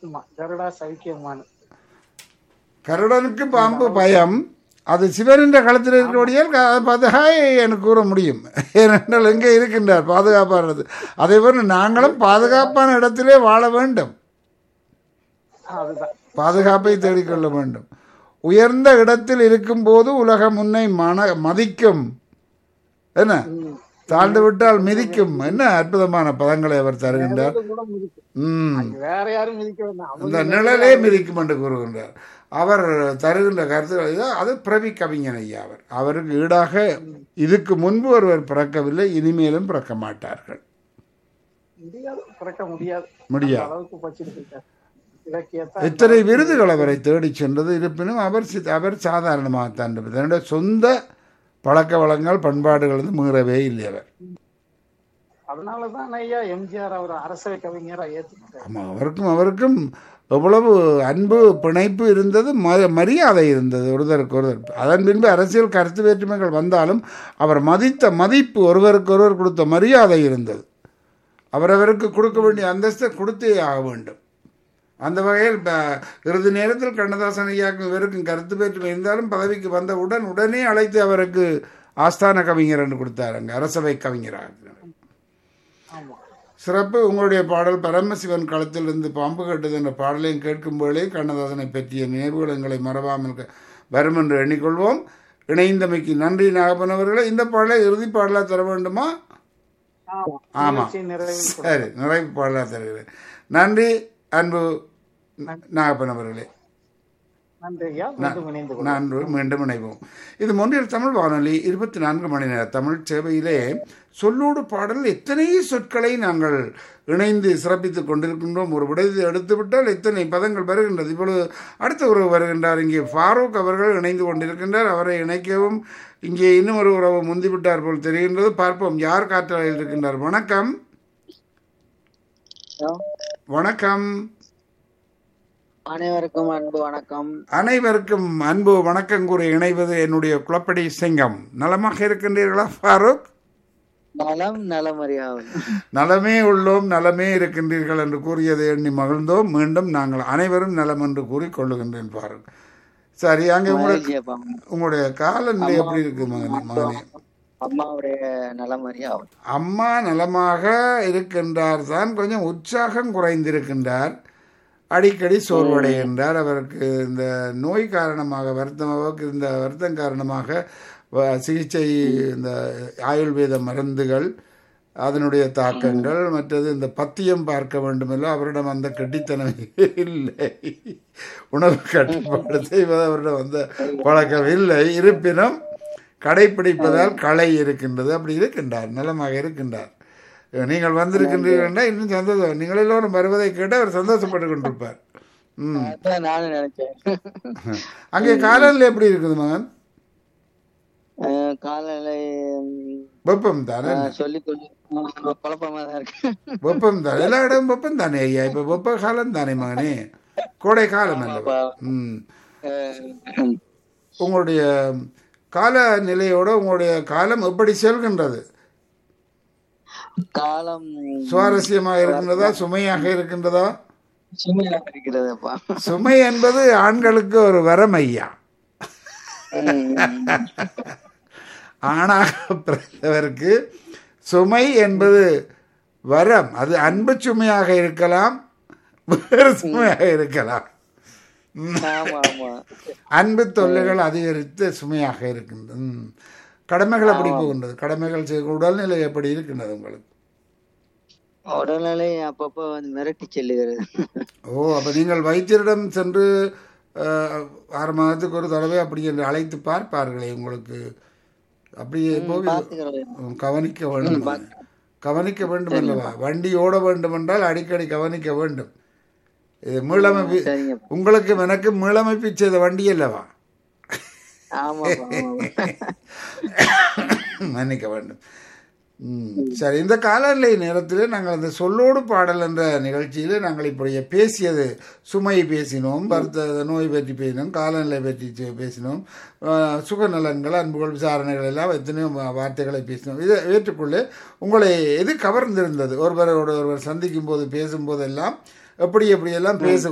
ஏத்துமா கருடா சவிக்கியமானு கருடனுக்கு பாம்பு பயம் அது சிவனின் களத்தில் இருக்கிறபடியால் க- அதை பார்த்து ஹாய் எனக்கு கூற முடியும் ஏனென்றால் எங்கே இருக்கின்றார் பாதுகாப்பானது அதே போல நாங்களும் பாதுகாப்பான இடத்திலே வாழ வேண்டும் அதுதான் பாதுகாப்பை தேடிக்கொள்ள வேண்டும் உயர்ந்த இடத்தில் இருக்கும்போது உலகம் உன்னை மன மதிக்கும் என்ன ம். தாழ்ந்து விட்டால் மிதிக்கும் என்ன அற்புதமான பதங்களை அவர் தருகின்றார் அது கூட மிதிக்கும் ம் அங்க வேற யாரும் மிதிக்க வேண்டாம் அந்த அவங்க நிழலே மிதிக்கும் என்று கூறுகின்றார் அவர் தருகின்ற கருத்துக்கள் இதுதான். அது பிரவி கவிஞன் ஐயா அவர் அவருக்கு ஈடாக இதுக்கு முன்பு ஒருவர் பிறக்கவில்லை இனிமேலும் பிறக்க மாட்டார்கள் முடியாது பிறக்க முடியாது முடியாது அந்த அளவுக்கு பச்சிருக்காரு இலக்கியத்தை எத்தனை விருதுகள் அவரை தேடிச் சென்றது இருப்பினும் அவர் சி- அவர் சாதாரணமாகத்தான் இருப்பார். தன்னுடைய சொந்த பழக்க வழக்கங்கள் பண்பாடுகள் வந்து மீறவே இல்லை அவர் அதனாலதான் ஐயா எம்ஜிஆர் அவர் அரசவை கவிஞரா ஏத்துக்கிட்டாரு ஆமாம் அவருக்கும் அவருக்கும் எவ்வளவு அன்பு பிணைப்பு இருந்தது ம மரியாதை இருந்தது ஒருத்தருக்கு ஒருத்தர் அதன் பின்பு அரசியல் கருத்து வேற்றுமைகள் வந்தாலும் அவர் மதித்த மதிப்பு ஒருவருக்கு ஒருவர் கொடுத்த மரியாதை இருந்தது அவரவருக்கு கொடுக்க வேண்டிய அந்தஸ்தை கொடுத்தே ஆக வேண்டும் அந்த வகையில் ப- இறுதி நேரத்தில் கண்ணதாசன் ஐயாக்கும் இவருக்கும் கருத்து வேற்றுமை இருந்தாலும் பதவிக்கு வந்தவுடன் உடனே அழைத்து அவருக்கு ஆஸ்தான கவிஞர் என்று கொடுத்தார் அங்கே அரசவை கவிஞராக ஆமா சிறப்பு உங்களுடைய பாடல் பரமசிவன் களத்தில் இருந்து பாம்பு கட்டுது என்ற பாடலையும் கேட்கும்போதே கண்ணதாசனை பற்றிய நினைவுகள் எங்களை மறவாமல் க- வரும் என்று எண்ணிக்கொள்வோம் இணைந்தமைக்கு நன்றி நாகப்பன் அவர்களே இந்த பாடலை இறுதி பாடலாக தர வேண்டுமா ஆமா ஆமா நிகழ்ச்சி நிறைவில் சரி நிறைவு பாடலாக தருகிறேன் நன்றி அன்பு நாகப்பன் அவர்களே நன்றி ஐயா மீண்டும் இணைந்து கொள்வோம். நான் மீண்டும் இணைவோம் இது மொன்றியல் தமிழ் வானொலி இருபத்தி நான்கு மணி நேர தமிழ் சேவையிலே சொல்லோடு பாடல் எத்தனை சொற்களை நாங்கள் இணைந்து சிறப்பித்துக் கொண்டிருக்கின்றோம் ஒரு விடயத்தை எடுத்து விட்டால் எத்தனை பதங்கள் வருகின்றது இப்பொழுது அடுத்த உறவு வருகின்றார் இங்கே ஃபாரூக் அவர்கள் இணைந்து கொண்டிருக்கின்றார் அவரை இணைக்கவும் இங்கே இன்னும் ஒரு உறவு முந்திவிட்டார் போல் தெரிகின்றது பார்ப்போம் யார் காற்றாலையில் இருக்கின்றார் வணக்கம் வணக்கம் அனைவருக்கும் அன்பு வணக்கம் அனைவருக்கும் அன்பு வணக்கம் கூறி இணைவது என்னுடைய குளப்படி சிங்கம் நலமாக இருக்கின்றீர்களா ஃபாரூக் நலம் நலமறியாவும் நலமே உள்ளோம் நலமே இருக்கின்றீர்கள் என்று கூறியதை எண்ணி மகிழ்ந்தோம் மீண்டும் நாங்கள் அனைவரும் நலம் என்று கூறி கொள்ளுகின்றேன் ஃபாரூக் சரி அங்கே உங்களுக்கு உங்களுடைய காலநிலை எப்படி இருக்கு மகனே மகனே அம்மாவுடைய நலமறியாவும் அம்மா நலமாக இருக்கின்றார் தான் கொஞ்சம் உற்சாகம் குறைந்திருக்கின்றார் அடிக்கடி சோர்வடைகின்றார் அவருக்கு இந்த நோய் காரணமாக வருத்தம் அவருக்கு இந்த வருத்தம் காரணமாக வ- சிகிச்சை இந்த ஆயுர்வேத மருந்துகள் அதனுடைய தாக்கங்கள் மற்றது இந்த பத்தியம் பார்க்க வேண்டுமല്ലോ அவரிடம் அந்த கெட்டித்தனம் இல்லை உணவு கட்டுப்பாடு செய்வது அவரிடம் வந்த பழக்கம் இல்லை இருப்பினும் கடைப்பிடிப்பதால் கலை இருக்கின்றது அப்படி இருக்கின்றார் நலமாக இருக்கின்றார் நீங்கள் வந்திருக்கின்றீர்கள் என்றால் இன்னும் சந்தோஷம் நீங்கள் எல்லோரும் வருவதை கேட்டு அவர் சந்தோஷப்பட்டு கொண்டிருப்பார் ம் அதான் நானும் நினைச்சேன் அங்கே காலநிலை எப்படி இருக்குது மகன் அஹ் காலநிலை ம், வெப்பம் தானே அஹ் சொல்லி சொல்லி ம், குழப்பமா தான் இருக்கு வெப்பம் தானே எல்லா இடமும் வெப்பம் தானே ஐயா இப்போ வெப்ப காலம் தானே மகனே கோடை காலம் அல்லவா ம் அஹ் உங்களுடைய காலநிலையோட உங்களுடைய காலம் எப்படி செல்கின்றது காலம் சுவாரஸ்யமாக இருக்கின்றதா சுமையாக இருக்கின்றதா சுமையாக இருக்கிறதுப்பா சுமை என்பது ஆண்களுக்கு ஒரு வரம் ஐயா ஆணாக பிறந்தவருக்கு சுமை என்பது வரம் அது அன்பு சுமையாக இருக்கலாம் வேறு சுமையாக இருக்கலாம் ஆமா ஆமா அன்பு தொல்லைகள் அதிகரித்து சுமையாக இருக்கின்றது ம். கடமைகள் எப்படி போகின்றது கடமைகள் செய்ய உடல்நிலை எப்படி இருக்கின்றது உங்களுக்கு உடல்நிலை அப்பப்போ வந்து மிரட்டி செல்லுகிறது ஓ அப்போ நீங்கள் வைத்தியரிடம் சென்று அஹ், ஆறு மாதத்துக்கு ஒரு தடவை அப்படி என்று அழைத்து பார்ப்பார்களே உங்களுக்கு அப்படியே போக பார்த்துக்கிறேன் கவனிக்க வேண்டும் கவனிக்க வேண்டும் அல்லவா வண்டி ஓட வேண்டும் என்றால் அடிக்கடி கவனிக்க வேண்டும் இது மீளமைப்பு சரிங்க உங்களுக்கு எனக்கு மீளமைப்பு செய்த வண்டி அல்லவா ஆமாப்பா ஆமாப்பா மன்னிக்க வேண்டும் ம், சரி இந்த காலநிலை நேரத்தில் நாங்கள் அந்த சொல்லோடு பாடல் என்ற நிகழ்ச்சியில் நாங்கள் இப்படியே பேசியது சுமை பேசினோம் வருத்த நோய் பற்றி பேசினோம் காலநிலை பற்றி செ- பேசினோம் அஹ், சுகநலன்கள் அன்புகள் விசாரணைகள் எல்லாம் எத்தனையோ வா- வார்த்தைகளை பேசினோம் இதை ஏற்றுக்கொள்ள உங்களை எது கவர்ந்திருந்தது ஒருவரோடு ஒருவர் சந்திக்கும் போது பேசும்போதெல்லாம் எப்படி எப்படியெல்லாம் பேச